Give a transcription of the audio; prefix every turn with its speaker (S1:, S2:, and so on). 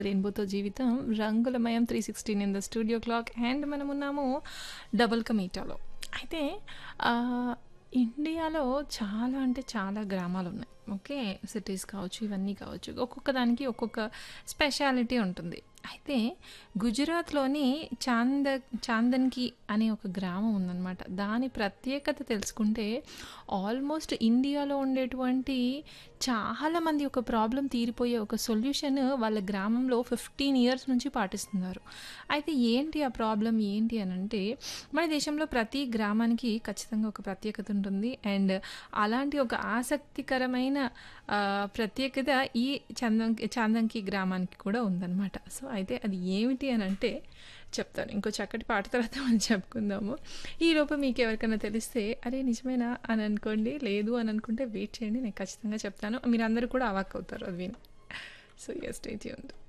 S1: రెయిన్బోతో జీవితం రంగులమయం three sixteen in the studio clock and మనం ఉన్నాము డబుల్ కమీటాలో అయితే ఆ, ఇండియాలో చాలా అంటే చాలా గ్రామాలు ఉన్నాయి ఓకే సిటీస్ కావచ్చు ఇవన్నీ కావచ్చు ఒక్కొక్క దానికి ఒక్కొక్క స్పెషాలిటీ ఉంటుంది అయితే గుజరాత్లోని చాంద చాందన్కి అనే ఒక గ్రామం ఉందన్నమాట దాని ప్రత్యేకత తెలుసుకుంటే ఆల్మోస్ట్ ఇండియాలో ఉండేటువంటి చాలామంది ఒక ప్రాబ్లం తీరిపోయే ఒక సొల్యూషన్ వాళ్ళ గ్రామంలో ఫిఫ్టీన్ ఇయర్స్ నుంచి పాటిస్తున్నారు అయితే ఏంటి ఆ ప్రాబ్లం ఏంటి అని అంటే మన దేశంలో ప్రతి గ్రామానికి ఖచ్చితంగా ఒక ప్రత్యేకత ఉంటుంది అండ్ అలాంటి ఒక ఆసక్తికరమైన ఆ, ప్రత్యేకత ఈ చందం చాందంకి గ్రామానికి కూడా ఉందన్నమాట సో అయితే అది ఏమిటి అని అంటే చెప్తాను ఇంకో చక్కటి పాట తర్వాత మనం చెప్పుకుందాము ఈ లోపు మీకు ఎవరికైనా తెలిస్తే అరే నిజమేనా అని అనుకోండి లేదు అని అనుకుంటే వెయిట్ చేయండి నేను ఖచ్చితంగా చెప్తాను మీరందరూ కూడా అవాక్ అవుతారు అది విని సో ఎస్ స్టే ట్యూన్డ్